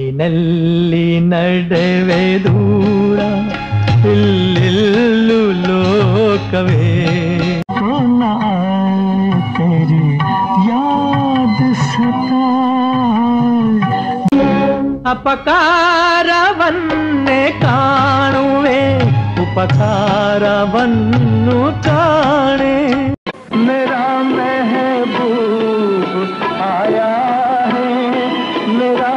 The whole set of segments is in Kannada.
ಬದುಕಿನಲ್ಲಿ ನಡೆವೆ ದೂರ ಇಲ್ಲೆಲ್ಲೂ ಲೋಕವೇ ना आए तेरी याद ಸತಾए ಅಪಕಾರವನ್ನೇ ಕಾಣುವೆ ಉಪಕಾರವನ್ನು ಕಾಣೆ मेरा महबूब आया है मेरा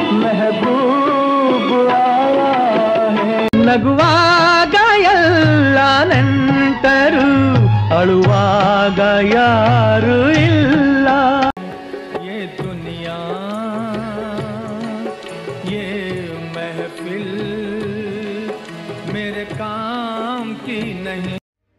महबूब आया है ನಗುವಾಗ ಎಲ್ಲ ನೆಂಟರು ಅಳುವಾಗ ಯಾರು ಇಲ್ಲ ये दुनिया ये महफिल मेरे काम की नहीं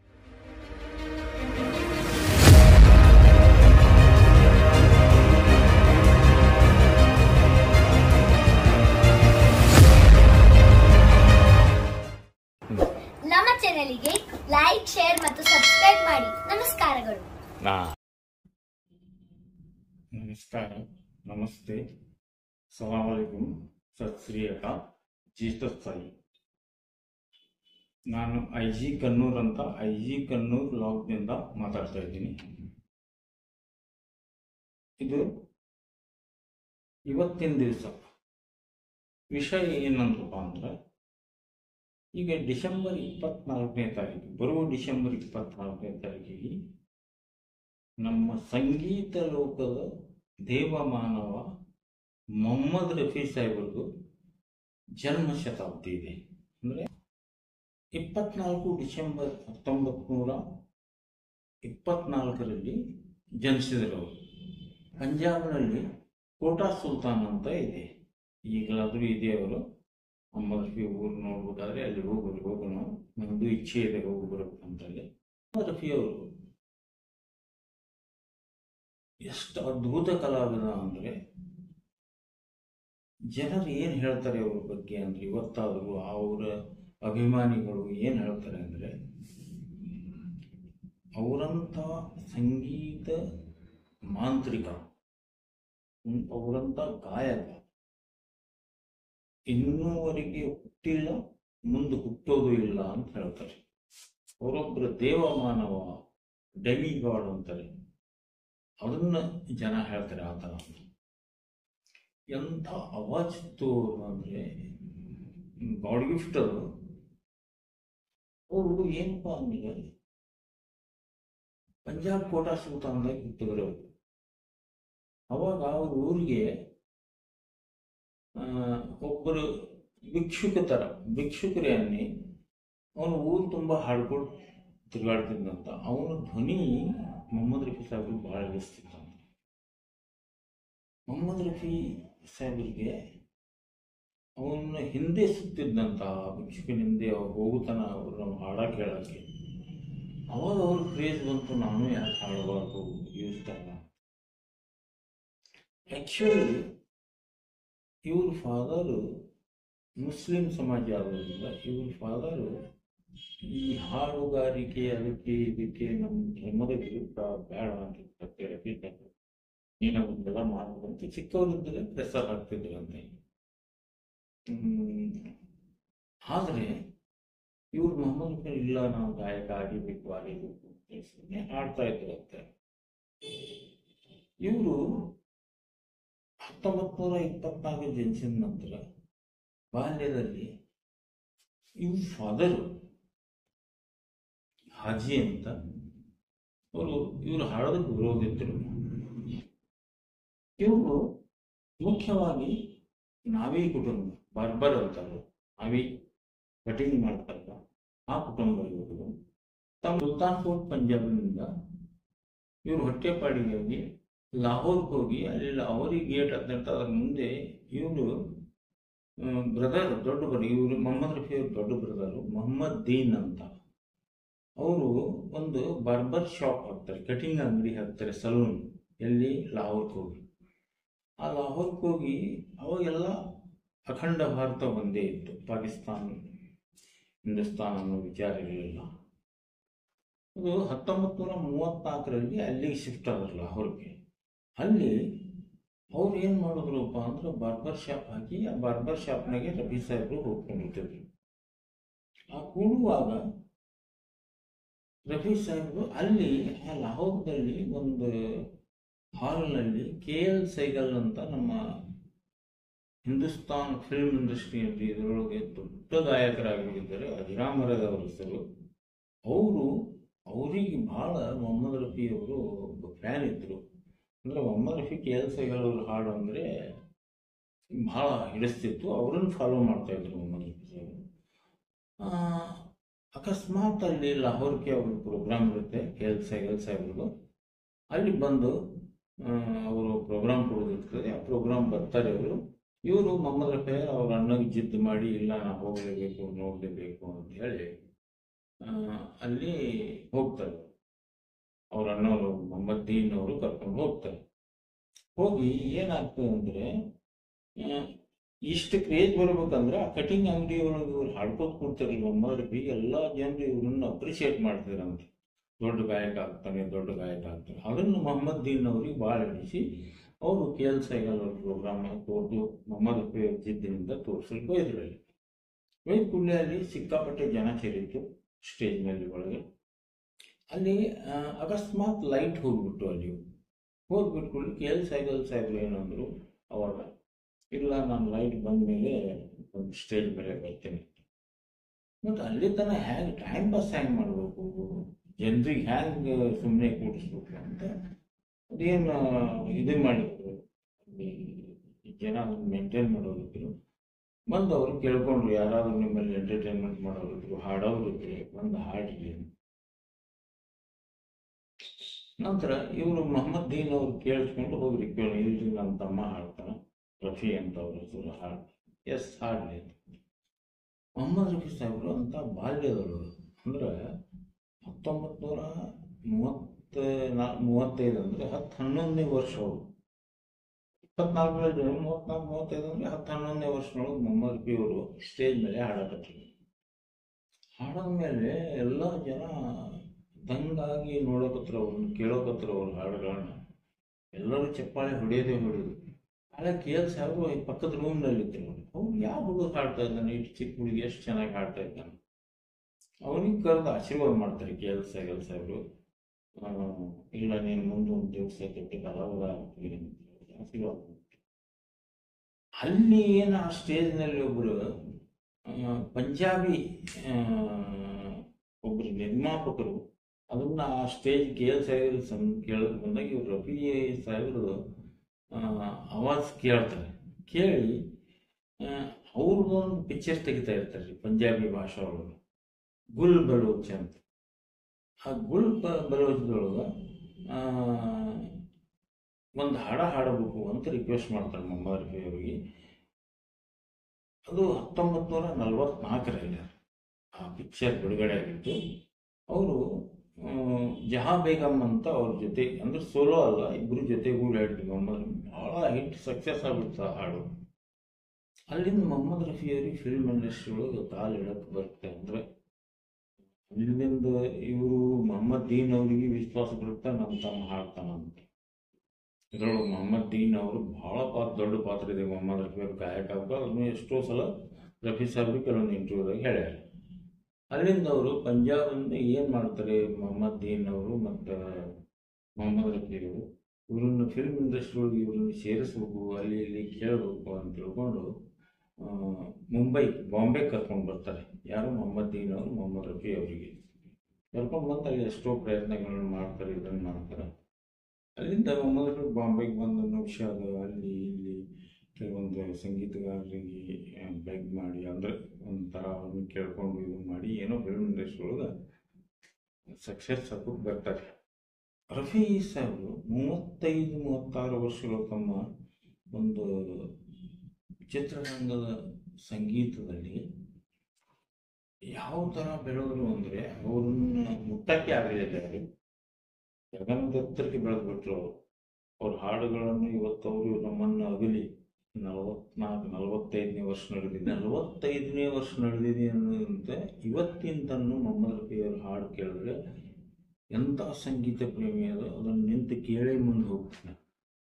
ನಮ್ಮ ಚಾನೆಲಿಗೆ ಲೈಕ್ ಶೇರ್ ಮತ್ತು ಸಬ್ಸ್ಕ್ರೈಬ್ ಮಾಡಿ ನಮಸ್ಕಾರಗಳು ನಮಸ್ಕಾರ ನಮಸ್ತೆ ಸಲಾಮಲೈಕುಂ ಸತ್ ಶ್ರೀ ಅಕಾಲ್ ಜೀಸಸ್ ಸಾಯಿ ನಾನು ಐ ಜಿ ಕನ್ನೂರ್ ಅಂತ ಐ ಜಿ ಕನ್ನೂರ್ ಲಾಗ್ನಿಂದ ಮಾತಾಡ್ತಾ ಇದ್ದೀನಿ ಇದು ಇವತ್ತಿನ ದಿವಸ ವಿಷಯ ಏನಂದ್ರಪ್ಪ ಅಂದ್ರೆ ಈಗ ಡಿಸೆಂಬರ್ ಇಪ್ಪತ್ನಾಲ್ಕನೇ ತಾರೀಕು ಬರುವ ಡಿಸೆಂಬರ್ ಇಪ್ಪತ್ನಾಲ್ಕನೇ ತಾರೀಕಿಗೆ ನಮ್ಮ ಸಂಗೀತ ಲೋಕದ ದೇವಮಾನವ ಮೊಹಮ್ಮದ್ ರಫಿ ಸಾಹೇಬ್ರದ್ದು ಜನ್ಮ ಶತಾಬ್ದಿ ಇದೆ ಅಂದರೆ ಇಪ್ಪತ್ನಾಲ್ಕು ಡಿಸೆಂಬರ್ ಹತ್ತೊಂಬತ್ತು ನೂರ ಇಪ್ಪತ್ನಾಲ್ಕರಲ್ಲಿ ಜನಿಸಿದರು ಅವರು ಪಂಜಾಬ್ನಲ್ಲಿ ಕೋಟಾ ಸುಲ್ತಾನ್ ಅಂತ ಇದೆ ಈಗಲಾದರೂ ಇದೆ ಅವರು ಮೊಹಮ್ಮದ್ ರಫಿ ಊರು ನೋಡ್ಬೋದಾದ್ರೆ ಅಲ್ಲಿ ಹೋಗೋದು ಹೋಗೋಣ ನಮ್ಮದು ಇಚ್ಛೆ ಇದೆ ಹೋಗಿ ಬರಬೇಕಂತಲ್ಲಿ ಮೊಹಮ್ಮದ್ ರಫಿ ಅವರು ಎಷ್ಟು ಅದ್ಭುತ ಕಲಾವಿದ ಅಂದರೆ ಜನರು ಏನು ಹೇಳ್ತಾರೆ ಅವ್ರ ಬಗ್ಗೆ ಅಂದ್ರೆ ಇವತ್ತಾದರೂ ಅವರ ಅಭಿಮಾನಿಗಳು ಏನು ಹೇಳ್ತಾರೆ ಅಂದರೆ ಅವರಂಥ ಸಂಗೀತ ಮಾಂತ್ರಿಕ ಹ್ಮ್, ಅವರಂಥ ಗಾಯಕ ಇನ್ನೂವರೆಗೆ ಹುಟ್ಟಿಲ್ಲ ಮುಂದೆ ಹುಟ್ಟೋದು ಇಲ್ಲ ಅಂತ ಹೇಳ್ತಾರೆ ಅವರೊಬ್ಬರ ದೇವಮಾನವ ಡೆಮಿಗಾಡ್ ಅಂತಾರೆ ಅದನ್ನ ಜನ ಹೇಳ್ತಾರೆ ಆ ಥರ ಎಂಥ ಅವಾಜಿತ್ತು ಅಂದರೆ ಗಾಡ್ ಗಿಫ್ಟ್ ಅದು ಅವರು ಏನಪ್ಪ ಅಂದ್ರೆ ಪಂಜಾಬ್ ಕೋಟಾ ಸುಲ್ತಾನದಾಗ ಹುಟ್ಟಿದ್ರು ಅವರು ಅವಾಗ ಅವ್ರ ಊರಿಗೆ ಆ, ಒಬ್ಬರು ಭಿಕ್ಷುಕ ಥರ ಭಿಕ್ಷುಕರೇ ಅನ್ನಿ ಅವನು ಊರು ತುಂಬ ಹಾಡ್ಕೊಂಡು ತಿರುಗಾಡ್ತಿದ್ದಂತ ಅವನ ಧ್ವನಿ ಮೊಹಮ್ಮದ್ ರಫಿ ಸಾಹೇಬ್ರಿಗೆ ಭಾಳ ಇಳಿಸ್ತಿತ್ತಂತ ಮೊಹಮ್ಮದ್ ರಫಿ ಸಾಹೇಬ್ರಿಗೆ ಅವನ ಹಿಂದೆ ಸುತ್ತಿದ್ದಂತ ಭಿಕ್ಷುಕನ ಹಿಂದೆ ಅವ್ರು ಹೋಗುತ್ತಾನ ಅವ್ರು ನಾವು ಹಾಡ ಕೇಳಕ್ಕೆ ಅವಾಗ ಅವ್ರ ಕ್ರೇಜ್ ಬಂತು ನಾನು ಯಾಕೆ ಹಾಡಬಾರ್ದು ಯೂಸ್ ಥರ ಆ್ಯಕ್ಚುಲಿ ಇವ್ರ ಫಾದರು ಮುಸ್ಲಿಂ ಸಮಾಜ ಆಗೋದ್ರಿಂದ ಇವ್ರ ಫಾದರು ಈ ಹಾಡುಗಾರಿಕೆ ಅದಕ್ಕೆ ಇದಕ್ಕೆ ನಮ್ಮ ಧರ್ಮದ ವಿರುದ್ಧ ಬೇಡ ಅಂತ ಹೇಳ್ತಾರೆ ನೀನು ಒಂದೆಲ್ಲ ಮಾಡಬೇಕಂತ ಚಿಕ್ಕವರಿದ್ದರೆ ಪ್ರೆಸರ್ ಆಗ್ತಿದ್ರಂತೆ ಹ್ಮ್. ಆದ್ರೆ ಇವ್ರು ಮೊಹಮ್ಮದ್ ರಫಿ ಇಲ್ಲ ನಾವು ಗಾಯಕ ಆಗಿಬೇಕು ಆಗಿಬೇಕು ಅಂತ ಸುಮ್ನೆ ಹಾಡ್ತಾ ಇದ್ರಂತೆ ಇವರು ಹತ್ತೊಂಬತ್ತು ನೂರ ಇಪ್ಪತ್ನಾಲ್ಕು ಜನಿಸಿದ ನಂತರ ಬಾಲ್ಯದಲ್ಲಿ ಇವ್ರ ಫಾದರು ಹಾಜಿ ಅಂತ ಅವರು ಇವರು ಹಾಡೋದಕ್ಕೆ ವಿರೋಧಿದ್ರು ಇವರು ಮುಖ್ಯವಾಗಿ ನಾವಿ ಕುಟುಂಬ ಬರ್ಬರ್ ಅಂತಾರೆ ನಾವಿ ಕಟಿಂಗ್ ಮಾಡ್ತಾರಲ್ಲ ಆ ಕುಟುಂಬ ಇವರು ತಮ್ಮ ಸುಲ್ತಾನ್ಪುರ್ ಪಂಜಾಬ್ನಿಂದ ಇವರು ಹೊಟ್ಟೆಪಾಡಿಗೆ ಹೋಗಿ ಲಾಹೋರ್ಗೆ ಹೋಗಿ ಅಲ್ಲಿ ಲಾಹೋರಿ ಗೇಟ್ ಅಂತ ಅದ್ರ ಮುಂದೆ ಇವರು ಬ್ರದರ್ ದೊಡ್ಡ ಬ್ರದರ್ ಇವರು ಮೊಹಮ್ಮದ್ ರಫಿ ಅವ್ರ ದೊಡ್ಡ ಬ್ರದರು ಮೊಹಮ್ಮದ್ ದೀನ್ ಅಂತ ಅವರು ಒಂದು ಬಾರ್ಬರ್ ಶಾಪ್ ಹಾಕ್ತಾರೆ ಕಟಿಂಗ್ ಅಂಗಡಿ ಹಾಕ್ತಾರೆ ಸಲೂನ್ ಎಲ್ಲಿ ಲಾಹೋರ್ಗೆ ಹೋಗಿ ಆ ಲಾಹೋರ್ಗೆ ಹೋಗಿ ಅವಾಗೆಲ್ಲ ಅಖಂಡ ಭಾರತ ಒಂದೇ ಇತ್ತು ಪಾಕಿಸ್ತಾನ ಹಿಂದೂಸ್ತಾನ ಅನ್ನೋ ವಿಚಾರ ಇರಲಿಲ್ಲ ಅದು ಹತ್ತೊಂಬತ್ತು ನೂರ ಮೂವತ್ನಾಲ್ಕರಲ್ಲಿ ಅಲ್ಲಿಗೆ ಶಿಫ್ಟ್ ಆದ್ರು ಲಾಹೋರ್ಗೆ ಅಲ್ಲಿ ಅವ್ರು ಏನು ಮಾಡಿದ್ರಪ್ಪ ಅಂದ್ರೆ ಬಾರ್ಬರ್ ಶಾಪ್ ಹಾಕಿ ಆ ಬಾರ್ಬರ್ ಶಾಪ್ನಾಗೆ ರಫಿ ಸಾಹೇಬರು ಹೋಗ್ಕೊಂಡಿರ್ತಿದ್ರು ಆ ಕೂಡುವಾಗ ರಫಿ ಸಾಹೇಬರು ಅಲ್ಲಿ ಆ ಲಾಹೋರ್ದಲ್ಲಿ ಒಂದು ಹಾಲ್ನಲ್ಲಿ ಕೆ ಎಲ್ ಸೈಗಲ್ ಅಂತ ನಮ್ಮ ಹಿಂದೂಸ್ತಾನ್ ಫಿಲ್ಮ್ ಇಂಡಸ್ಟ್ರಿಯಲ್ಲಿ ಇದರೊಳಗೆ ದೊಡ್ಡ ಗಾಯಕರಾಗಿದ್ದಾರೆ ಅಜರಾಮರದ ಅವರ ಹೆಸರು ಅವರು ಅವರಿಗೆ ಬಹಳ ಮೊಹಮ್ಮದ್ ರಫಿ ಅವರು ಒಬ್ಬ ಫ್ಯಾನ್ ಇದ್ರು ಅಂದರೆ ಮೊಹಮ್ಮದ್ ರಫಿ ಕೆ ಎಲ್ ಸೈಗಲ್ ಅವ್ರ ಹಾಡು ಅಂದರೆ ಬಹಳ ಹಿಡಿಸ್ತಿತ್ತು ಅವರನ್ನು ಫಾಲೋ ಮಾಡ್ತಾ ಇದ್ರು ಮೊಹಮ್ಮದ್ ರಫಿ ಸಾಹೇಬರು ಆ, ಅಕಸ್ಮಾತ್ ಅಲ್ಲಿ ಲಾಹೋರ್ಗೆ ಅವ್ರ ಪ್ರೋಗ್ರಾಮ್ ಇರುತ್ತೆ ಕೆ ಎಲ್ ಸೈಗಲ್ ಸಾಹೇಬ್ರದ್ದು ಅಲ್ಲಿ ಬಂದು ಆ, ಅವರು ಪ್ರೋಗ್ರಾಮ್ ಕೊಡೋದಿರ್ತದೆ ಆ ಪ್ರೋಗ್ರಾಮ್ ಬರ್ತಾರೆ ಅವರು ಇವರು ಮೊಹಮ್ಮದ್ ರಫಿ ಅವ್ರ ಅಣ್ಣಗೆ ಜಿದ್ದು ಮಾಡಿ ಇಲ್ಲ ನಾ ಹೋಗಲೇಬೇಕು ನೋಡಲೇಬೇಕು ಅಂತ ಹೇಳಿ ಆ, ಅಲ್ಲಿ ಹೋಗ್ತಾರೆ ಅವ್ರ ಅಣ್ಣವರು ಮೊಹಮ್ಮದ್ ದೀನ್ ಅವರು ಕರ್ಕೊಂಡು ಹೋಗ್ತಾರೆ ಹೋಗಿ ಏನಾಗ್ತದೆ ಅಂದ್ರೆ ಆ, ಇಷ್ಟು ಕ್ರೇಜ್ ಬರ್ಬೇಕಂದ್ರೆ ಆ ಕಟಿಂಗ್ ಅಂಗಡಿ ಒಳಗೆ ಇವ್ರು ಹಾಡ್ಕೋತ ಕೂಡ್ತಾರಲ್ಲ ಮೊಹಮ್ಮದ್ ರಫಿ ಎಲ್ಲ ಜನರು ಇವ್ರನ್ನ ಅಪ್ರಿಷಿಯೇಟ್ ಮಾಡ್ತಿದ್ರಂತೆ ದೊಡ್ಡ ಗಾಯಕ ಆಗ್ತಾನೆ ದೊಡ್ಡ ಗಾಯಕ ಆಗ್ತಾನೆ ಅದನ್ನು ಮೊಹಮ್ಮದ್ ದೀನ್ ಅವ್ರಿಗೆ ಭಾಳ ಹಿಡಿಸಿ ಅವರು ಕೆ ಎಲ್ ಸೈಗಲ್ ಅವ್ರ ಪ್ರೋಗ್ರಾಮ್ ತೋರ್ದು ಮೊಹಮ್ಮದ್ ರಫಿ ಅವ್ರ ಜಿದ್ದಿನಿಂದ ತೋರಿಸಲಿಕ್ಕೆ ಹೋಯ್ದ್ರು ಅಲ್ಲಿ ಹೋಯ್ದ ಕೂಡಲೇ ಅಲ್ಲಿ ಸಿಕ್ಕಾಪಟ್ಟೆ ಜನ ಸೇರಿತ್ತು ಸ್ಟೇಜ್ ಮೇಲೆ ಒಳಗೆ ಅಲ್ಲಿ ಆ, ಅಕಸ್ಮಾತ್ ಲೈಟ್ ಹೋಗ್ಬಿಟ್ಟು ಅಲ್ಲಿ ಹೋಗ್ಬಿಟ್ಟು ಕೂಡಲೇ ಕೆ ಎಲ್ ಸೈಗಲ್ ಸಾಹೇಬ್ರು ಏನಂದ್ರು ಅವಾಗ ಇಲ್ಲ ನಾನು ಲೈಟ್ ಬಂದ ಮೇಲೆ ಒಂದು ಸ್ಟೇಜ್ ಮೇಲೆ ಬರ್ತೀನಿ ಮತ್ತು ಅಲ್ಲಿ ತನಕ ಹ್ಯಾಂಗೆ ಟೈಮ್ ಪಾಸ್ ಹ್ಯಾಂಗೆ ಮಾಡಬೇಕು ಜನರಿಗೆ ಹ್ಯಾಂಗೆ ಸುಮ್ಮನೆ ಕೂಡಿಸ್ಬೇಕು ಅಂತ ಅದೇನು ಇದು ಮಾಡಿದ್ರು ಅಲ್ಲಿ ಜನ ಮೇಂಟೈನ್ ಮಾಡೋರಿದ್ರು ಬಂದು ಅವ್ರು ಕೇಳ್ಕೊಂಡ್ರು ಯಾರಾದ್ರೂ ನಿಮ್ಮಲ್ಲಿ ಎಂಟರ್ಟೈನ್ಮೆಂಟ್ ಮಾಡೋರಿದ್ರು ಹಾಡೋರು ಇದ್ರು ಬಂದು ಹಾಡ್ಲಿ ನಂತರ ಇವರು ಮೊಹಮ್ಮದ್ ದೀನ್ ಅವ್ರು ಕೇಳಿಸ್ಕೊಂಡು ಹೋಗ್ರಿ ಕೇಳಿ ಇಲ್ರಿ ನನ್ನ ತಮ್ಮ ಹಾಡ್ತಾನೆ ರಫಿ ಅಂತ ಅವ್ರ ಹೆಸರು ಹಾಡು ಎಸ್ ಹಾಡ್ಲಿ ಅಂತ ಮೊಹಮ್ಮದ್ ರಫಿ ಸಾಹೇಬರು ಅಂತ ಬಾಲ್ಯದವರು ಅಂದ್ರೆ ಹತ್ತೊಂಬತ್ತು ನೂರ ಮೂವತ್ತ ನಾ ಮೂವತ್ತೈದು ಅಂದರೆ ಹತ್ತು ಹನ್ನೊಂದನೇ ವರ್ಷ ಅವರು ಇಪ್ಪತ್ನಾಲ್ಕರಲ್ಲಿ ಮೂವತ್ನಾಲ್ಕು ಮೂವತ್ತೈದು ಅಂದರೆ ಹತ್ತು ಹನ್ನೊಂದನೇ ವರ್ಷದೊಳಗೆ ಮೊಹಮ್ಮದ್ ರಫಿ ಅವರು ಸ್ಟೇಜ್ ಮೇಲೆ ಹಾಡಕತ್ತಿದ್ರು ಹಾಡಾದ್ಮೇಲೆ ಎಲ್ಲ ಜನ ದಂಗಾಗಿ ನೋಡಕತ್ರ ಅವ್ರನ್ನ ಕೇಳೋಕತ್ರ ಅವ್ರ ಹಾಡುಗಳನ್ನ ಎಲ್ಲರೂ ಚಪ್ಪಾಳೆ ಹೊಡೆಯೋದೇ ಹೊಡೆಯೋದು ಆಗ ಕೆ ಎಲ್ ಸಾಹೇಬರು ಈ ಪಕ್ಕದ ರೂಮ್ನಲ್ಲಿ ಇದ್ರು ನೋಡಿ ಅವ್ರು ಯಾವ ಹುಡುಗ ಹಾಡ್ತಾ ಇದ್ದಾನೆ ಇಷ್ಟು ಚಿಕ್ಕ ಹುಡುಗಿ ಎಷ್ಟು ಚೆನ್ನಾಗಿ ಹಾಡ್ತಾ ಇದ್ದಾನೆ ಅವನಿಗೆ ಕರೆದು ಆಶೀರ್ವಾದ ಮಾಡ್ತಾರೆ ಕೆ ಎಲ್ ಸಾಹೇಬ್ ಸಾಹೇಬರು ಆ, ಇಲ್ಲ ನೀನು ಮುಂದೆ ಒಂದು ದಿವಸ ಕೆಟ್ಟ ಕಲಾವಿದ ಆಗ್ತೀವಿ ಅಂತ ಹೇಳಿ ಆಶೀರ್ವಾದ ಮಾಡ್ತಾರೆ. ಅಲ್ಲಿ ಏನು ಆ ಸ್ಟೇಜ್ನಲ್ಲಿ ಒಬ್ಬರು ಪಂಜಾಬಿ ಆ, ಒಬ್ಬರು ನಿರ್ಮಾಪಕರು ಅದನ್ನ ಆ ಸ್ಟೇಜ್ ಕೆ ಎಲ್ ಸಾಹೇಬ್ ಸಂ ಕೇಳೋದು ಬಂದಾಗ ಇವ್ರು ರಫಿ ಸಾಹೇಬರು ಅವಾಜ್ ಕೇಳ್ತಾರೆ ಕೇಳಿ ಅವ್ರದ್ದೊಂದು ಪಿಕ್ಚರ್ ತೆಗಿತಾ ಇರ್ತಾರೆ ಪಂಜಾಬಿ ಭಾಷೆ ಒಳಗೆ ಗುಲ್ ಬಲೋಚ್ ಅಂತ ಆ ಗುಲ್ ಬ ಬಲೋಚ್ದೊಳಗೆ ಒಂದು ಹಾಡ ಹಾಡಬೇಕು ಅಂತ ರಿಕ್ವೆಸ್ಟ್ ಮಾಡ್ತಾರೆ ಮೊಹಮ್ಮದ್ ರಫಿ ಅವರಿಗೆ ಅದು ಹತ್ತೊಂಬತ್ತು ನೂರ ನಲವತ್ನಾಲ್ಕರಲ್ಲಿ ಆ ಪಿಕ್ಚರ್ ಬಿಡುಗಡೆ ಆಗಿತ್ತು ಅವರು ಜಹಾ ಬೇಗಮ್ ಅಂತ ಅವ್ರ ಜೊತೆ ಅಂದ್ರೆ ಸೋಲೋ ಅಲ್ಲ ಇಬ್ಬರು ಜೊತೆಗೂಡಿ ಹಾಡಿದ್ರು ಮೊಹಮ್ಮದ್ ಭಾಳ ಹಿಟ್ ಸಕ್ಸಸ್ ಆಗ್ಬಿಡ್ತು ಆ ಹಾಡು ಅಲ್ಲಿಂದ ಮೊಹಮ್ಮದ್ ರಫಿ ಅವ್ರಿಗೆ ಫಿಲ್ಮ್ ಇಂಡಸ್ಟ್ರಿ ಒಳಗೆ ಕಾಲು ಇಡಕ್ಕೆ ಬರುತ್ತೆ ಅಂದ್ರೆ ಅಲ್ಲಿಂದ ಇವರು ಮೊಹಮ್ಮದ್ ದೀನ್ ಅವರಿಗೆ ವಿಶ್ವಾಸ ಬರುತ್ತೆ ನಮ್ಮ ತಮ್ಮ ಹಾಡ್ತಾನ ಅಂತ ಇದರೊಳಗೆ ಮೊಹಮ್ಮದ್ ದೀನ್ ಅವರು ಬಹಳ ಪಾತ್ರ ದೊಡ್ಡ ಪಾತ್ರ ಇದೆ ಮೊಹಮ್ಮದ್ ರಫಿ ಅವ್ರ ಗಾಯಕ ಆಗ್ಬೇಕು ಅದನ್ನು ಎಷ್ಟೋ ಸಲ ರಫಿ ಸಾಹೇಬ್ರು ಕೆಲವೊಂದು ಇಂಟರ್ವ್ಯೂದಾಗ ಹೇಳ್ಯಾರ ಅಲ್ಲಿಂದ ಅವರು ಪಂಜಾಬಿಂದ ಏನು ಮಾಡ್ತಾರೆ ಮೊಹಮ್ಮದ್ ದೀನ್ ಅವರು ಮತ್ತು ಮೊಹಮ್ಮದ್ ರಫಿ ಅವರು ಇವ್ರನ್ನ ಫಿಲ್ಮ್ ಇಂಡಸ್ಟ್ರಿ ಒಳಗೆ ಇವ್ರನ್ನ ಸೇರಿಸ್ಬೇಕು ಅಲ್ಲಿ ಇಲ್ಲಿ ಕೇಳಬೇಕು ಅಂತ ತಿಳ್ಕೊಂಡು ಆ, ಮುಂಬೈ ಬಾಂಬೆ ಕರ್ಕೊಂಡು ಬರ್ತಾರೆ ಯಾರು ಮೊಹಮ್ಮದ್ ದೀನ್ ಅವರು ಮೊಹಮ್ಮದ್ ರಫಿ ಅವರಿಗೆ ಕರ್ಕೊಂಡು ಬಂದು ಅಲ್ಲಿ ಎಷ್ಟೋ ಪ್ರಯತ್ನಗಳನ್ನ ಮಾಡ್ತಾರೆ ಇದನ್ನು ಮಾಡ್ತಾರೆ ಅಲ್ಲಿಂದ ಮೊಹಮ್ಮದ್ ರಫಿ ಬಾಂಬೆಗೆ ಬಂದು ನೌಶಾದ್ ಅಲ್ಲಿ ಇಲ್ಲಿ ಕೆಲವೊಂದು ಸಂಗೀತಗಾರರಿಗೆ ಬೆಗ್ ಮಾಡಿ ಅಂದರೆ ಒಂಥರ ಅವ್ರನ್ನ ಕೇಳ್ಕೊಂಡು ಇದು ಮಾಡಿ ಏನೋ ಫಿಲ್ಮ್ ಇಂಡಸ್ಟ್ರಿ ಒಳಗೆ ಸಕ್ಸಸ್ ಆಗೋಕೆ ಬರ್ತಾರೆ ರಫಿ ಸಾಹೇಬರು ಮೂವತ್ತೈದು ಮೂವತ್ತಾರು ವರ್ಷಗಳು ತಮ್ಮ ಒಂದು ಚಿತ್ರರಂಗದ ಸಂಗೀತದಲ್ಲಿ ಯಾವ ಥರ ಬೆಳೆದ್ರು ಅಂದರೆ ಅವ್ರನ್ನ ಮುಟ್ಟಕ್ಕೆ ಆಗಲಿಲ್ಲ ಅವರು ಜಗನ್ದತ್ತರಿಗೆ ಬೆಳೆದ್ಬಿಟ್ರು ಅವರು ಅವ್ರ ಹಾಡುಗಳನ್ನು ಇವತ್ತು ಅವರು ನಮ್ಮನ್ನು ಅಗಲಿ ನಲವತ್ನಾಲ್ಕು ನಲವತ್ತೈದನೇ ವರ್ಷ ನಡೆದಿದೆ ನಲವತ್ತೈದನೇ ವರ್ಷ ನಡೆದಿದೆ ಅನ್ನೋದಂತೆ ಇವತ್ತಿನ ತನ್ನು ಮೊಹಮ್ಮದ್ ರಫಿ ಅವ್ರ ಹಾಡು ಕೇಳಿದ್ರೆ ಎಂಥ ಸಂಗೀತ ಪ್ರೇಮಿ ಅದು ಅದನ್ನು ನಿಂತು ಕೇಳೇ ಮುಂದೆ ಹೋಗ್ತಾನೆ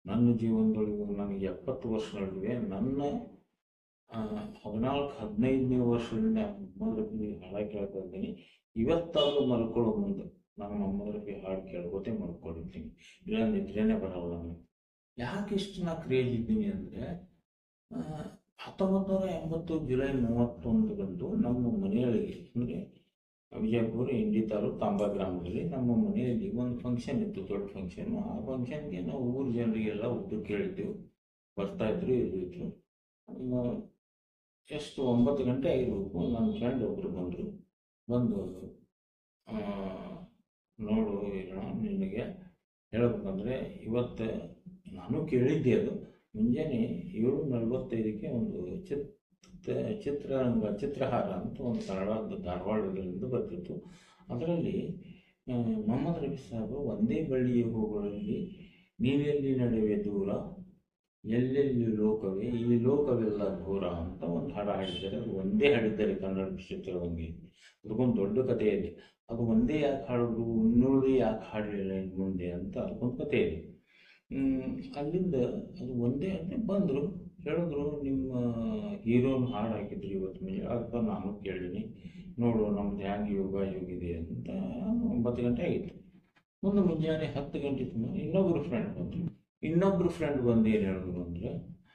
ನನ್ನ ಜೀವನದೊಳಗೆ ನನಗೆ ಎಪ್ಪತ್ತು ವರ್ಷಗಳಿವೆ ನನ್ನ ಆ, ಹದಿನಾಲ್ಕು ಹದಿನೈದನೇ ವರ್ಷದಿಂದ ಮೊಮ್ಮದ್ರಪ್ಪಿ ಹಾಡು ಕೇಳ್ತಾ ಇದ್ದೀನಿ ಇವತ್ತಾದ್ರೂ ಮಲ್ಕೊಳ್ಳೋ ಮುಂದೆ ನಾನು ಮೊಮ್ಮದ್ರಪ್ಪಿ ಹಾಡು ಕೇಳ್ಕೋತೆ ಮಲ್ಕೊಂಡಿರ್ತೀನಿ ಇಲ್ಲ ನಿದ್ರೆನೇ ಬರಲ್ಲ ನನಗೆ ಯಾಕೆ ಇಷ್ಟು ನಾ ಕ್ರೇಜ್ ಇದ್ದೀನಿ ಅಂದರೆ ಹತ್ತೊಂಬತ್ತು ನೂರ ಎಂಬತ್ತು ಜುಲೈ ಮೂವತ್ತೊಂದರಂದು ನಮ್ಮ ಮನೆಯೊಳಗೆ ಅಂದರೆ ವಿಜಯಪುರ ಇಂಡಿ ತಾಲೂಕು ತಾಂಬಾ ಗ್ರಾಮದಲ್ಲಿ ನಮ್ಮ ಮನೆಯಲ್ಲಿ ಒಂದು ಫಂಕ್ಷನ್ ಇತ್ತು ದೊಡ್ಡ ಫಂಕ್ಷನ್ ಆ ಫಂಕ್ಷನ್ಗೆ ನಾವು ಊರ ಜನರಿಗೆಲ್ಲ ಊಟ ಕೇಳಿದ್ದೆವು ಬರ್ತಾ ಇದ್ರು ಇರ್ತಿದ್ರು ಆ, ಎಷ್ಟು ಒಂಬತ್ತು ಗಂಟೆ ಆಗಿರ್ಬೇಕು ನನ್ನ ಫ್ರೆಂಡ್ ಒಬ್ರು ಬಂದರು ಬಂದು ಆ, ನೋಡು ಇರೋಣ ನಿನಗೆ ಹೇಳ್ಬೇಕಂದ್ರೆ ಇವತ್ತು ನಾನು ಕೇಳಿದ್ದೆ ಅದು ಮುಂಜಾನೆ ಏಳು ನಲವತ್ತೈದಕ್ಕೆ ಒಂದು ಚಿತ್ರ ಚಿತ್ರರಂಗ ಚಿತ್ರಹಾರ ಅಂತ ಒಂದು ಕನ್ನಡ ಧಾರವಾಡದಿಂದ ಬರ್ತಿತ್ತು ಅದರಲ್ಲಿ ಆ, ಮೊಹಮ್ಮದ್ ರಫಿ ಸಾಹೇಬರು ಒಂದೇ ಬಳ್ಳಿಯ ಹೂಗಳಲ್ಲಿ ನೀವೆಲ್ಲಿ ನಡೆವೆ ದೂರ ಎಲ್ಲೆಲ್ಲಿ ಲೋಕವೇ ಈ ಲೋಕವೆಲ್ಲ ದೂರ ಅಂತ ಒಂದು ಹಾಡು ಹಾಡಿದ್ದಾರೆ ಅದು ಒಂದೇ ಹಾಡಿದ್ದಾರೆ ಕನ್ನಡ ಚಿತ್ರರಂಗಿ ಅದಕ್ಕೊಂದು ದೊಡ್ಡ ಕಥೆ ಇದೆ ಅದು ಒಂದೇ ಯಾಕೆ ಹಾಡಿದ್ರು ಇನ್ನುಳಿದು ಯಾಕೆ ಹಾಡಲಿಲ್ಲ ಇನ್ನು ಮುಂದೆ ಅಂತ ಅದಕ್ಕೊಂದು ಕಥೆ ಇದೆ ಹ್ಮ್, ಅಲ್ಲಿಂದ ಅದು ಒಂದೇ ಅಂದರೆ ಬಂದರು ಹೇಳಿದ್ರು ನಿಮ್ಮ ಹೀರೋನ ಹಾಡು ಹಾಕಿದ್ರು ಇವತ್ತು ಮುಂಜಾನೆ ಅದಕ್ಕೆ ನಾನು ಕೇಳಿದ್ದೀನಿ ನೋಡು ನಮ್ದು ಹ್ಯಾಂಗೆ ಯೋಗ ಯೋಗಿದೆ ಅಂತ ಒಂಬತ್ತು ಗಂಟೆ ಆಗಿತ್ತು ಮುಂದೆ ಮುಂಜಾನೆ ಹತ್ತು ಗಂಟೆ ಸುಮಾರು ಇನ್ನೊಬ್ಬರು ಫ್ರೆಂಡ್ ಬಂದರು ಇನ್ನೊಬ್ಬರು ಫ್ರೆಂಡ್ ಬಂದು ಏನು ಹೇಳಿದ್ರು ಅಂದರೆ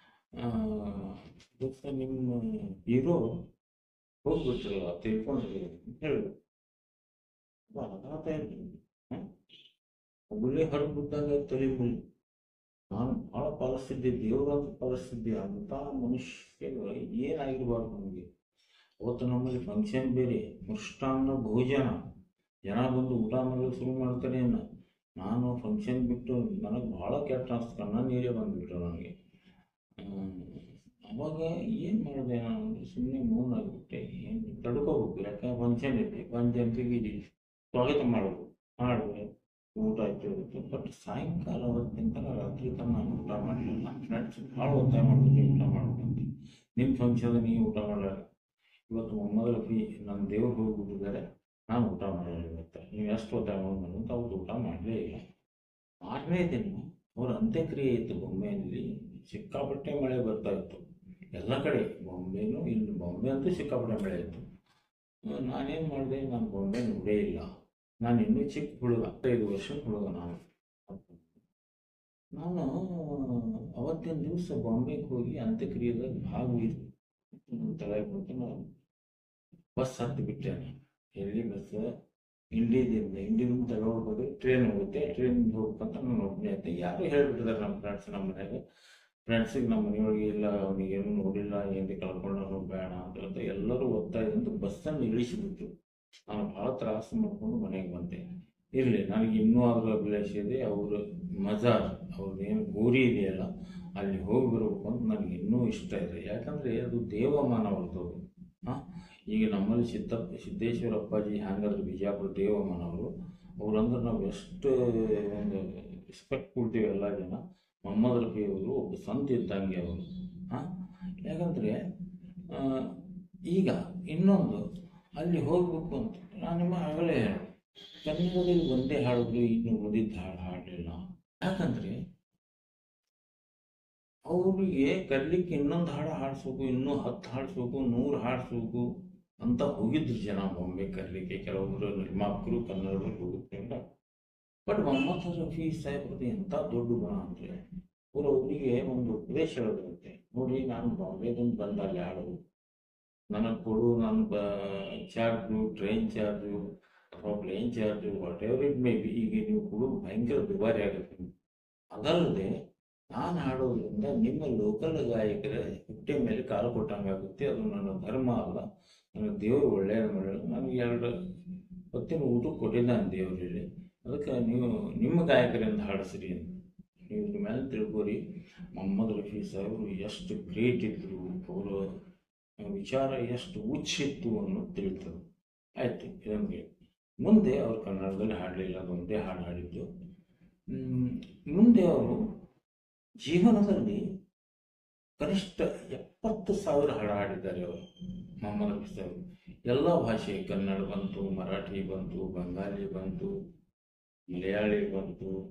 ದೋಸ್ತ ನಿಮ್ಮ ಹೀರೋ ಹೋಗ್ಬಿಟ್ರಲ್ಲ ತಿಳ್ಕೊಂಡ್ರಿ ಅಂತ ಹೇಳಿದ್ರು ಒಳ್ಳೆ ಹೊರಗೆ ಬಿದ್ದಾಗ ತಲೆ ಮುಳಿ ನಾನು ಭಾಳ ಪಾಲಿಸ್ತಿದ್ದೆ ದೇವರಂತ ಪಾಲಿಸ್ತಿದ್ದೆ ಅಂತ ಮನುಷ್ಯ ಏನಾಗಿರ್ಬಾರ್ದು ನಮಗೆ ಅವತ್ತು ನಮ್ಮಲ್ಲಿ ಫಂಕ್ಷನ್ ಬೇರೆ ಮೃಷ್ಟಾನ್ನ ಭೋಜನ ಜನ ಬಂದು ಊಟ ಮಾಡಲು ಶುರು ಮಾಡ್ತಾರೆ ಅನ್ನ ನಾನು ಫಂಕ್ಷನ್ ಬಿಟ್ಟು ನನಗೆ ಭಾಳ ಕೆಟ್ಟ ಅನ್ಸ್ತು ಕಣ್ಣ ನೀರೇ ಬಂದುಬಿಟ್ರು ನನಗೆ ಹ್ಮ್. ಅವಾಗ ಏನು ಮಾಡಿದೆ ನಾನು ಸುಮ್ಮನೆ ಮೌನ ಆಗಿಬಿಟ್ಟೆ ಏನು ತಡ್ಕೋಬೇಕು ಯಾಕೆ ಫಂಕ್ಷನ್ ಇದೆ ಫಂಕ್ಷನ್ಗೆ ಸ್ವಾಗತ ಮಾಡೋದು ಮಾಡಿದೆ ಊಟ ಆಯ್ತು ಇರುತ್ತೆ ಬಟ್ ಸಾಯಂಕಾಲ ಹೊತ್ತಿನ ತನಕ ರಾತ್ರಿ ತನಕ ನಾನು ಊಟ ಮಾಡಲಿಲ್ಲ ನನ್ನ ಫ್ರೆಂಡ್ಸ್ ಭಾಳ ಒತ್ತಾಯ ಮಾಡ್ತೀನಿ ಊಟ ಮಾಡ್ಕೊಂಡು ನಿಮ್ಮ ಫಂಕ್ಷನ್ ನೀವು ಊಟ ಮಾಡಲ್ಲ ಇವತ್ತು ಮೊಹಮ್ಮದ್ ರಫಿ ನನ್ನ ದೇವ್ರು ಹೋಗ್ಬಿಟ್ಟಿದ್ದಾರೆ ನಾನು ಊಟ ಮಾಡಲ್ಲ ಇವತ್ತು ನೀವು ಎಷ್ಟು ಒತ್ತಾಯ ಮಾಡೋದು ಅಂತ ಅವ್ರು ಊಟ ಮಾಡಲೇ ಇಲ್ಲ ಮಾರನೇ ದಿನ ಅವ್ರ ಅಂತ್ಯಕ್ರಿಯೆ ಇತ್ತು ಬೊಂಬೆಯಲ್ಲಿ ಸಿಕ್ಕಾಪಟ್ಟೆ ಮಳೆ ಬರ್ತಾ ಇತ್ತು ಎಲ್ಲ ಕಡೆ ಬಾಂಬೆನೂ ಇಲ್ಲಿ ಬಾಂಬೆ ಅಂತೂ ಸಿಕ್ಕಾಪಟ್ಟೆ ಮಳೆ ಇತ್ತು ಆ, ನಾನೇನು ಮಾಡಿದೆ ನಾನು ಬಾಂಬೆ ನೋಡೇ ಇಲ್ಲ ನಾನು ಇನ್ನೂ ಚಿಕ್ಕ ಹುಡುಗ ಐದು ವರ್ಷ ಹುಡುಗ ನಾನು ನಾನು ಅವತ್ತಿನ ದಿವಸ ಬಾಂಬೆಗೆ ಹೋಗಿ ಅಂತ್ಯಕ್ರಿಯೆದಾಗ ಭಾಗವಹಿಸಿ ತಲೆ ಬಿಟ್ಟು ನಾನು ಬಸ್ ಹತ್ತಿ ಬಿಟ್ಟೆ ನಾನು ಎಲ್ಲಿ ಬಸ್ ಇಂಡಿದಿಂದ ಇಂಡಿಯಿಂದ ತಗೊಂಡು ಹೋದ್ರೆ ಟ್ರೈನ್ ಹೋಗುತ್ತೆ ಟ್ರೈನ್ ಹೋಗ್ಬೇಕಂತ ನಾನು ಒಬ್ಬನೇ ಇದ್ದೆ ಯಾರು ಹೇಳ್ಬಿಟ್ಟಿದ್ದಾರೆ ನಮ್ಮ ಫ್ರೆಂಡ್ಸ್ ನಮ್ಮ ಮನೆಯಾಗ ಫ್ರೆಂಡ್ಸಿಗೆ ನಮ್ಮ ಮನೆಯೊಳಗೆ ಇಲ್ಲ ಅವನಿಗೆ ಏನು ನೋಡಿಲ್ಲ ಏನು ಕಳ್ಕೊಂಡು ಬೇಡ ಅಂತ ಹೇಳ್ತಾ ಎಲ್ಲರೂ ಒತ್ತಾಯದಿಂದ ಬಸ್ಸನ್ನು ಇಳಿಸಿಬಿಟ್ಟು ನಾನು ಭಾಳ ತ್ರಾಸು ಮಾಡ್ಕೊಂಡು ಮನೆಗೆ ಬಂದೆ ಇರಲಿ ನನಗೆ ಇನ್ನೂ ಅದರ ಅಭಿಲಾಷೆ ಇದೆ ಅವ್ರ ಮಜಾರ್ ಅವ್ರದ್ದು ಏನು ಗೋರಿ ಇದೆಯಲ್ಲ ಅಲ್ಲಿ ಹೋಗಿ ಬರ್ಬೇಕು ಅಂತ ನನಗೆ ಇನ್ನೂ ಇಷ್ಟ ಇದೆ ಯಾಕಂದರೆ ಅದು ದೇವಮಾನ ಅವ್ರದ್ದು ಹಾಂ ಈಗ ನಮ್ಮಲ್ಲಿ ಸಿದ್ದಪ್ಪ ಸಿದ್ದೇಶ್ವರ ಅಪ್ಪಾಜಿ ಹ್ಯಾಂಗಾದ್ರೆ ಬಿಜಾಪುರ ದೇವಮಾನ ಅವರು ಅವ್ರಂದ್ರೆ ನಾವು ಎಷ್ಟು ಒಂದು ರೆಸ್ಪೆಕ್ಟ್ ಕೊಡ್ತೀವಿ ಎಲ್ಲ ಜನ ಮೊಹಮ್ಮದ್ ರಫಿ ಅವರು ಒಬ್ಬ ಸಂತ ಇದ್ದಂಗೆ ಅವರು ಹಾಂ ಯಾಕಂದರೆ ಈಗ ಇನ್ನೊಂದು ಅಲ್ಲಿ ಹೋಗ್ಬೇಕು ಅಂತ ನಾನು ನಿಮ್ಮ ಆಗಲೇ ಹೇಳಿ ಕನ್ನಡದಲ್ಲಿ ಒಂದೇ ಹಾಡಿದ್ರು ಇನ್ನು ಉಳಿದಿದ್ದ ಹಾಡು ಹಾಡಲಿಲ್ಲ ಯಾಕಂದರೆ ಅವರಿಗೆ ಕಲಿಲಿಕ್ಕೆ ಇನ್ನೊಂದು ಹಾಡು ಹಾಡಿಸ್ಬೇಕು ಇನ್ನೂ ಹತ್ತು ಹಾಡಿಸ್ಬೇಕು ನೂರು ಹಾಡಿಸ್ಬೇಕು ಅಂತ ಹೋಗಿದ್ರು ಜನ ಬಾಂಬೆ ಕಲಿಲಿಕ್ಕೆ ಕೆಲವೊಬ್ಬರು ನಿರ್ಮಾಪಕರು ಕನ್ನಡರು ಹೋಗುತ್ತಿಲ್ಲ ಬಟ್ ಮೊಹಮ್ಮದ್ ರಫಿ ಸಾಹೇಬ್ರದ್ದು ಎಂಥ ದೊಡ್ಡ ಗುಣ ಅಂದರೆ ಅವರು ಅವರಿಗೆ ಒಂದು ಉಪದೇಶ ಹೇಳೋದಂತೆ ನೋಡಿ ನಾನು ಬಾಂಬೆದಿಂದ ಬಂದ ಅಲ್ಲಿ ಹಾಡೋದು ನನಗೆ ಕೊಡು ನನ್ನ ಬ ಚಾರ್ಜು ಟ್ರೈನ್ ಚಾರ್ಜು ಅಥವಾ plane charge whatever it may be ಈಗ ನೀವು ಕೊಡೋದು ಭಯಂಕರ ದುಬಾರಿ ಆಗುತ್ತೆ ಅದಲ್ಲದೆ ನಾನು ಹಾಡೋದ್ರಿಂದ ನಿಮ್ಮ ಲೋಕಲ್ ಗಾಯಕರ ಹೊಟ್ಟೆ ಮೇಲೆ ಕಾಲು ಕೊಟ್ಟಂಗಾಗುತ್ತೆ ಅದು ನನ್ನ ಧರ್ಮ ಅಲ್ಲ ನನ್ನ ದೇವರು ಒಳ್ಳೆಯದು ಮಾಡೋದು ನನಗೆ ಎರಡು ಹೊತ್ತಿನ ಊಟಕ್ಕೆ ಕೊಟ್ಟಿದ್ದಾನೆ ದೇವರಲ್ಲಿ ಅದಕ್ಕೆ ನೀವು ನಿಮ್ಮ ಗಾಯಕರಿಂದ ಹಾಡಿಸ್ರಿ ಅಂತ ನೀವು ಇದ್ರ ಮೇಲೆ ತಿಳ್ಕೊರಿ ಮೊಹಮ್ಮದ್ ರಫಿ ಸಾಹೇಬರು ಎಷ್ಟು ಗ್ರೇಟ್ ಇದ್ದರು ಅವರ ವಿಚಾರ ಎಷ್ಟು ಹುಚ್ಚಿತ್ತು ಅನ್ನೋದು ತಿಳಿತದೆ ಆಯ್ತು ಇದೊಂದು ಮುಂದೆ ಅವರು ಕನ್ನಡದಲ್ಲಿ ಹಾಡಲಿಲ್ಲ ಅದೊಂದೇ ಹಾಡು ಹಾಡಿದ್ದು ಹ್ಮ್, ಮುಂದೆ ಅವರು ಜೀವನದಲ್ಲಿ ಕನಿಷ್ಠ ಎಪ್ಪತ್ತು ಸಾವಿರ ಹಾಡು ಹಾಡಿದ್ದಾರೆ ಅವರು ಮೊಹಮ್ಮದ್ ರಫಿ ಸಾಹೇಬ್ ಎಲ್ಲ ಭಾಷೆ ಕನ್ನಡ ಬಂತು ಮರಾಠಿ ಬಂತು ಬಂಗಾಲಿ ಬಂತು ಮಲಯಾಳಿ ಬಂತು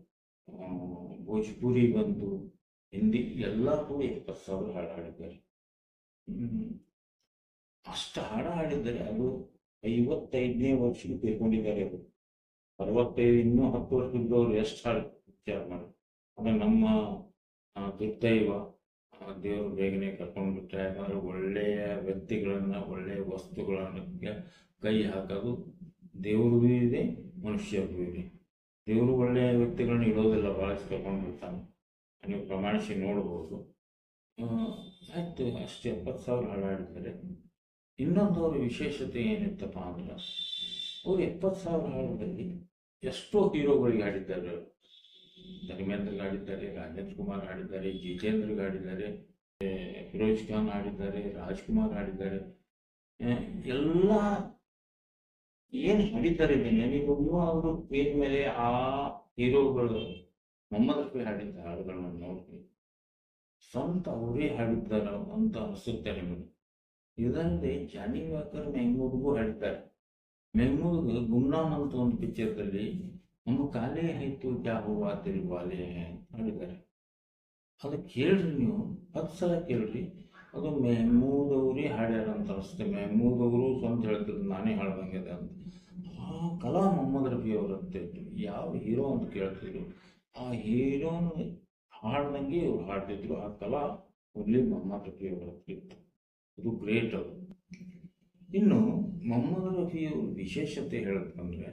ಆ, ಭೋಜ್ಪುರಿ ಬಂತು ಹಿಂದಿ ಎಲ್ಲ ಕೂಡ ಎಪ್ಪತ್ತು ಸಾವಿರ ಹಾಡು ಹಾಡಿದ್ದಾರೆ ಹ್ಮ್. ಅಷ್ಟು ಹಾಡು ಹಾಡಿದ್ದಾರೆ ಅದು ಐವತ್ತೈದನೇ ವರ್ಷಕ್ಕೆ ತೀರ್ಕೊಂಡಿದ್ದಾರೆ ಅವರು ಅರವತ್ತೈದು ಇನ್ನೂ ಹತ್ತು ವರ್ಷದವ್ರು ಎಷ್ಟು ಹಾಡು ವಿಚಾರ ಮಾಡಿ ಅದು ನಮ್ಮ ಆ, ದುರ್ದೈವ ಆ, ದೇವರು ಬೇಗನೆ ಕರ್ಕೊಂಡು ಬಿಟ್ರೆ ಯಾಕಂದ್ರೆ ಒಳ್ಳೆಯ ವ್ಯಕ್ತಿಗಳನ್ನ ಒಳ್ಳೆಯ ವಸ್ತುಗಳನ್ನ ಕೈ ಹಾಕೋದು ದೇವ್ರಿಗೂ ಇದೆ ಮನುಷ್ಯರಿಗೂ ಇದೆ ದೇವರು ಒಳ್ಳೆಯ ವ್ಯಕ್ತಿಗಳನ್ನ ಇಡೋದಿಲ್ಲ ಭಾಳಷ್ಟು ಕರ್ಕೊಂಡು ಬಿಡ್ತಾನೆ ನೀವು ಪ್ರಮಾಣಿಸಿ ನೋಡ್ಬೋದು ಆ, ಆಯ್ತು ಅಷ್ಟು ಎಪ್ಪತ್ತು ಸಾವಿರ ಹಾಡು ಹಾಡಿದ್ದಾರೆ ಇನ್ನೊಂದು ಅವ್ರ ವಿಶೇಷತೆ ಏನಿತ್ತಪ್ಪ ಅಂದ್ರೆ ಅವ್ರು ಎಪ್ಪತ್ತು ಸಾವಿರ ಹಾಡಲ್ಲಿ ಎಷ್ಟೋ ಹೀರೋಗಳಿಗೆ ಹಾಡಿದ್ದಾರೆ ಅವ್ರು. ಧರ್ಮೇಂದ್ರಗೆ ಹಾಡಿದ್ದಾರೆ ರಾಜೇಂದ್ರ ಕುಮಾರ್ ಹಾಡಿದ್ದಾರೆ ಜಿತೇಂದ್ರಗೆ ಹಾಡಿದ್ದಾರೆ ಆ, ಫಿರೋಜ್ ಖಾನ್ ಹಾಡಿದ್ದಾರೆ ರಾಜ್ಕುಮಾರ್ ಹಾಡಿದ್ದಾರೆ ಆ, ಎಲ್ಲ ಏನು ಹಾಡಿದ್ದಾರೆ ನನಗೊಬ್ಬರು ಅವರು ಸ್ಕ್ರೀನ್ ಮೇಲೆ ಆ ಹೀರೋಗಳು ಮೊಹಮ್ಮದ್ ರಫಿ ಹಾಡಿದ್ದ ಹಾಡುಗಳನ್ನ ನೋಡಿ ಸ್ವಂತ ಅವರೇ ಹಾಡಿದ್ದಾರ ಅಂತ ಅನಿಸುತ್ತೆ ನಿಮಗೆ ಇದಲ್ಲದೆ ಜಾನಿ ವಾಕರ್ ಮೆಹಮೂದ್ಗೂ ಹಾಡಿದ್ದಾರೆ ಮೆಹಮೂದ್ ಗುಮ್ನಾಮ್ ಅಂತ ಒಂದು ಪಿಕ್ಚರ್ದಲ್ಲಿ ನಮ್ಮ ಕಾಲೇ ಆಯ್ತು ಕ್ಯಾ ಹೂವಾ ತಿರು ವಾಲೆ ಅಂತ ಹಾಡಿದ್ದಾರೆ ಅದು ಕೇಳ್ರಿ ನೀವು ಹತ್ತು ಸಲ ಕೇಳ್ರಿ ಅದು ಮೆಹಮೂದ್ ಅವರೇ ಹಾಡ್ಯಾರ ಅಂತ ಅನಿಸುತ್ತೆ ಮೆಹಮೂದ್ ಅವರು ಸ್ವಂತ ಹೇಳ್ತಿದ್ರು ನಾನೇ ಹಾಡ್ದಂಗಿದೆ ಅಂತ ಆ ಕಲಾ ಮೊಹಮ್ಮದ್ ರಫಿ ಅವರಂತ ಯಾವ ಹೀರೋ ಅಂತ ಕೇಳ್ತಿದ್ರು ಆ ಹೀರೋನ ಹಾಡ್ದಂಗೆ ಇವ್ರು ಹಾಡ್ತಿದ್ರು ಆ ಕಲಾ ಓನ್ಲಿ ಮೊಹಮ್ಮದ್ ರಫಿ ಅವರ ಹತ್ರ ಇತ್ತು ಅದು ಗ್ರೇಟ್ ಅದು ಇನ್ನು ಮೊಹಮ್ಮದ್ ರಫಿ ಅವ್ರ ವಿಶೇಷತೆ ಹೇಳಬೇಕಂದ್ರೆ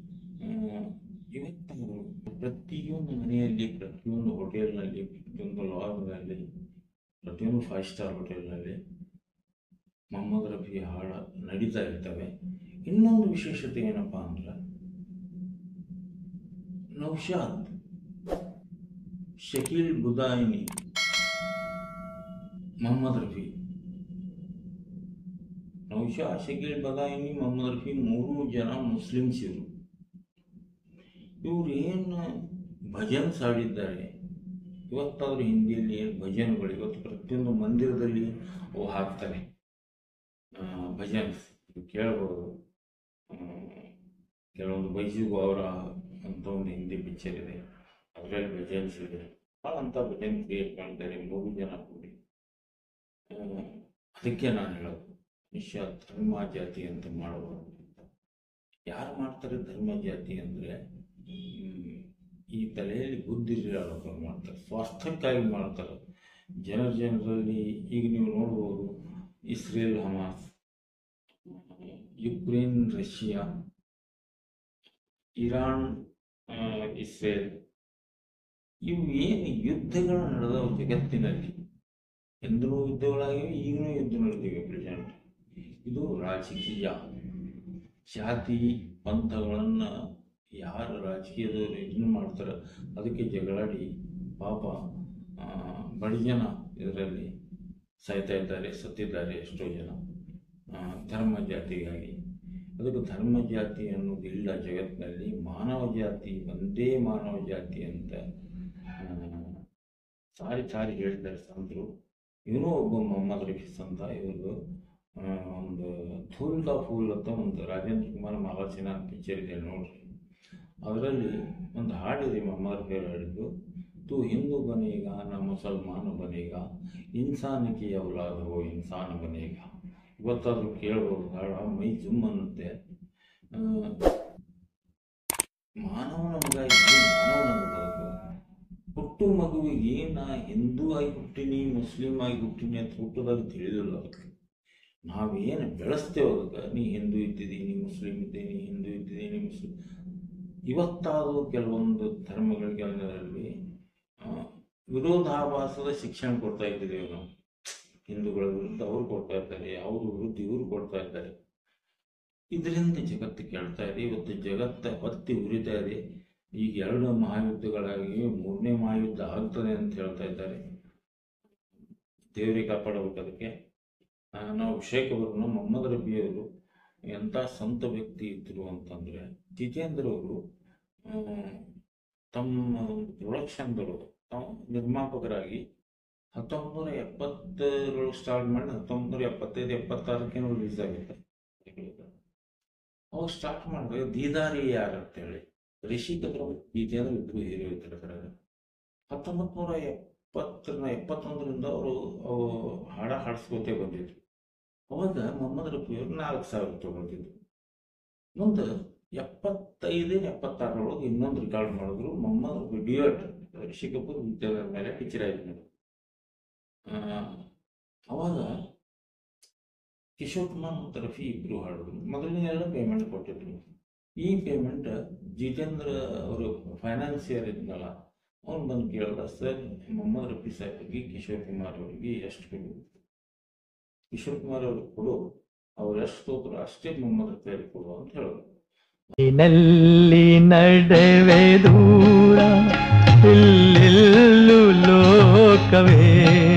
ಇವತ್ತು ಪ್ರತಿಯೊಂದು ಮನೆಯಲ್ಲಿ ಪ್ರತಿಯೊಂದು ಹೋಟೆಲ್ನಲ್ಲಿ ಪ್ರತಿಯೊಂದು ಲಾಡ್ನಲ್ಲಿ ಪ್ರತಿಯೊಂದು ಫೈವ್ ಸ್ಟಾರ್ ಹೋಟೆಲ್ನಲ್ಲಿ ಮೊಹಮ್ಮದ್ ರಫಿ ಹಾಡ ನಡೀತಾ ಇರ್ತವೆ ಇನ್ನೊಂದು ವಿಶೇಷತೆ ಏನಪ್ಪ ಅಂದ್ರೆ ನೌಶಾದ್ ಶಕೀಲ್ ಬುದಾಯಿನಿ ಮೊಹಮ್ಮದ್ ರಫಿ ನೌಶಾ ಶಕೀಲ್ ಬದಾಯಿನಿ ಮೊಹಮ್ಮದ್ ರಫಿ ಮೂರು ಜನ ಮುಸ್ಲಿಮ್ಸ್ ಇವರು ಇವ್ರು ಏನು ಭಜನ್ಸ್ ಹಾಡಿದ್ದಾರೆ ಇವತ್ತಾದ್ರೂ ಹಿಂದಿಯಲ್ಲಿ ಏನು ಭಜನ್ಗಳು ಇವತ್ತು ಪ್ರತಿಯೊಂದು ಮಂದಿರದಲ್ಲಿ ಅವು ಹಾಕ್ತಾರೆ ಆ, ಭಜನ್ಸ್ ನೀವು ಕೇಳ್ಬೋದು ಆ, ಕೆಲವೊಂದು ಬೈಜಿಗೂ ಅವರ ಅಂತ ಒಂದು ಹಿಂದಿ ಪಿಕ್ಚರ್ ಇದೆ ಅದರಲ್ಲಿ ಭಜನ್ಸ್ ಇದೆ ಭಾಳ ಅಂತ ಭಜನ್ ಕ್ರಿಯೇಟ್ ಮಾಡಿದ್ದಾರೆ ಮೂರು ಜನ ಕೂಡಿ ಆ, ಅದಕ್ಕೆ ನಾನು ಹೇಳೋದು ಮನುಷ್ಯ ಧರ್ಮ ಜಾತಿ ಅಂತ ಮಾಡಬಾರ್ದು ಅಂತ ಯಾರು ಮಾಡ್ತಾರೆ ಧರ್ಮ ಜಾತಿ ಅಂದರೆ ಈ ತಲೆಯಲ್ಲಿ ಬುದ್ಧಿ ಇರೋರು ಮಾಡ್ತಾರೆ ಸ್ವಾರ್ಥಕ್ಕಾಗಿ ಮಾಡ್ತಾರೆ ಜನರ ಜನರಲ್ಲಿ ಈಗ ನೀವು ನೋಡ್ಬೋದು Israel Hamas Ukraine Russia Iran ಆ, ಇಸ್ರೇಲ್ ಇವು ಏನು ಯುದ್ಧಗಳು ನಡೆದವು ಜಗತ್ತಿನಲ್ಲಿ ಎಂದೂ ಯುದ್ಧಗಳಾಗಿವೆ ಈಗಲೂ ಯುದ್ಧ ನಡೆದಿವೆ ಪ್ರೆಸೆಂಟ್ ಇದು ರಾಜಕೀಯ ಜಾತಿ ಪಂಥಗಳನ್ನು ಯಾರು ರಾಜಕೀಯದವರು ಇದನ್ನು ಮಾಡ್ತಾರೆ ಅದಕ್ಕೆ ಜಗಳಾಡಿ ಪಾಪ ಆ, ಬಡ ಜನ ಇದರಲ್ಲಿ ಸಾಯ್ತಾ ಇದ್ದಾರೆ ಸತ್ತಿದ್ದಾರೆ ಎಷ್ಟೋ ಜನ ಆ, ಧರ್ಮ ಜಾತಿಗಾಗಿ ಅದಕ್ಕೆ ಧರ್ಮ ಜಾತಿ ಅನ್ನೋದು ಇಲ್ಲ ಜಗತ್ತಿನಲ್ಲಿ ಮಾನವ ಜಾತಿ ಒಂದೇ ಮಾನವ ಜಾತಿ ಅಂತ ಆ, ಸಾರಿ ಸಾರಿ ಹೇಳ್ತಾರೆ ಸಂತರು ಇವನು ಒಬ್ಬ ಮೊಹಮ್ಮದ್ ರಫಿ ಸಂತ ಇವರು ಒಂದು ಧೂಲ್ ಕಾ ಫೂಲ್ ಅಂತ ಒಂದು ರಾಜೇಂದ್ರ ಕುಮಾರ್ ಮಾಲಾಸಿನ ಪಿಕ್ಚರ್ ಇದೆ ನೋಡ್ರಿ ಅದರಲ್ಲಿ ಒಂದು ಹಾಡಿದೆ ಮೊಹಮ್ಮದ್ ರಫಿ ಅವ್ರು ಹಾಡಿದ್ದು ತೂ ಹಿಂದೂ ಬನೇಗ ನಾ ಮುಸಲ್ಮಾನ ಬನೇಗ ಇನ್ಸಾನಿಗೆ ಔಲಾದ ಹೋ ಇನ್ಸಾನ ಬನೇಗ ಇವತ್ತಾದ್ರೂ ಕೇಳ್ಬೋದು ಹಾಡ ಮೈ ಜುಮ್ ಅನ್ನುತ್ತೆ ಆ, ಮಾನವನ ಮಗ ಇದ್ದು ಮಾನವನ ಬದುಕು ಹುಟ್ಟು ಮಗುವಿಗೆ ನಾ ಹಿಂದೂ ಆಗಿ ಹುಟ್ಟಿನಿ ಮುಸ್ಲಿಂ ಆಗಿ ಹುಟ್ಟಿನಿ ಅಂತ ಹುಟ್ಟದಾಗ ತಿಳಿದಿಲ್ಲ ಅದಕ್ಕೆ ನಾವೇನು ಬೆಳೆಸ್ತೇವೆ ಅದಕ್ಕೆ ನೀ ಹಿಂದೂ ಇದ್ದಿದ್ದೀನಿ ಮುಸ್ಲಿಂ ಇದ್ದೀನಿ ಹಿಂದೂ ಇದ್ದಿದ್ದೀನಿ ಮುಸ್ಲಿಂ ಇವತ್ತಾದರೂ ಕೆಲವೊಂದು ಧರ್ಮಗಳ ಕೆಲವರಲ್ಲಿ ಆ, ವಿರೋಧಾಭಾಸದ ಶಿಕ್ಷಣ ಕೊಡ್ತಾ ಇದ್ದೀವಿ ನಾವು ಹಿಂದೂಗಳ ವಿರುದ್ಧ ಅವರು ಕೊಡ್ತಾ ಇದ್ದಾರೆ ಅವ್ರ ವಿರುದ್ಧ ಇವರು ಕೊಡ್ತಾ ಇದ್ದಾರೆ ಇದರಿಂದ ಜಗತ್ತು ಕೇಳ್ತಾ ಇದೆ ಇವತ್ತು ಜಗತ್ತ ಹೊತ್ತಿ ಉರಿತಾ ಇದೆ ಈಗ ಎರಡು ಮಹಾಯುದ್ಧಗಳಾಗಿ ಮೂರನೇ ಮಹಾಯುದ್ಧ ಆಗ್ತದೆ ಅಂತ ಹೇಳ್ತಾ ಇದ್ದಾರೆ ದೇವರಿಗೆ ಕಾಪಾಡಬೇಕು ಅದಕ್ಕೆ ಆ, ನಾವು ಶೇಖ್ ಅವರನ್ನು ಮೊಹಮ್ಮದ್ ರಬಿಯವರು ಎಂಥ ಸಂತ ವ್ಯಕ್ತಿ ಇದ್ರು ಅಂತಂದ್ರೆ ಜಿತೇಂದ್ರ ಅವರು ಆ, ತಮ್ಮ ಪ್ರೊಡಕ್ಷನ್ಗಳು ತಾವು ನಿರ್ಮಾಪಕರಾಗಿ ಹತ್ತೊಂಬತ್ತು ನೂರ ಎಪ್ಪತ್ತರೊಳಗೆ ಸ್ಟಾರ್ಟ್ ಮಾಡಿ ಹತ್ತೊಂಬತ್ತು ನೂರ ಎಪ್ಪತ್ತೈದು ಎಪ್ಪತ್ತಾರಕ್ಕೇನೋ ರಿಲೀಸ್ ಆಗುತ್ತೆ ಅವಾಗ ಸ್ಟಾರ್ಟ್ ಮಾಡಿದ್ರೆ ದೀದಾರಿ ಯಾರು ಅಂತೇಳಿ ರಿಷಿ ಕಪೂರ್ ಗೀತೆಯನ್ನು ಇಬ್ಬರು ಹೀರೋ ಇದ್ದಾರೆ ಅದ್ರಾಗ ಹತ್ತೊಂಬತ್ತು ನೂರ ಎಪ್ಪತ್ತರ ಎಪ್ಪತ್ತೊಂದರಿಂದ ಅವರು ಅವು ಹಾಡ ಹಾಡಿಸ್ಕೋತೇ ಬಂದಿದ್ರು ಅವಾಗ ಮೊಹಮ್ಮದ್ ರಫಿಯವರು ನಾಲ್ಕು ಸಾವಿರ ತಗೊಳ್ತಿದ್ರು ಮುಂದೆ ಎಪ್ಪತ್ತೈದು ಎಪ್ಪತ್ತಾರರೊಳಗೆ ಇನ್ನೊಂದು ರೆಕಾರ್ಡ್ ಮಾಡಿದ್ರು ಮೊಹಮ್ಮದ್ ರಫಿ ಡಿಯೋಟ್ ರಿಷಿ ಕಪೂರ್ ಗೀತೆಗಳ ಮೇಲೆ ಪಿಕ್ಚರ್ ಆಯ್ತು ಅವಾಗ ಕಿಶೋರ್ ಕುಮಾರ್ ಮತ್ತು ರಫಿ ಇಬ್ರು ಹಾಡಿದ್ರು ಮೊದಲನೆಲ್ಲ ಪೇಮೆಂಟ್ ಕೊಟ್ಟಿದ್ರು ಈ ಪೇಮೆಂಟ್ ಜಿತೇಂದ್ರ ಅವರು ಫೈನಾನ್ಸಿಯರ್ ಇದ್ನಲ್ಲ ಅವ್ನು ಬಂದು ಕೇಳಿದ ಸರ್ ಮೊಹಮ್ಮದ್ ರಫಿ ಸಾಹೇಬ್ರಿಗೆ ಕಿಶೋರ್ ಕುಮಾರ್ ಅವರಿಗೆ ಎಷ್ಟು ಕೊಡು ಕಿಶೋರ್ ಕುಮಾರ್ ಅವ್ರಿಗೆ ಕೊಡು ಅವ್ರು ಎಷ್ಟು ತೋದ್ರು ಅಷ್ಟೇ ಮೊಹಮ್ಮದ್ ರಫಿ ಅವ್ರಿಗೆ ಕೊಡು ಅಂತ ಹೇಳಿದ್ರು ನಲ್ಲಿ ನಡೆವೆ ದೂರ ಇಲ್ಲೆಲ್ಲು ಲೋಕವೇ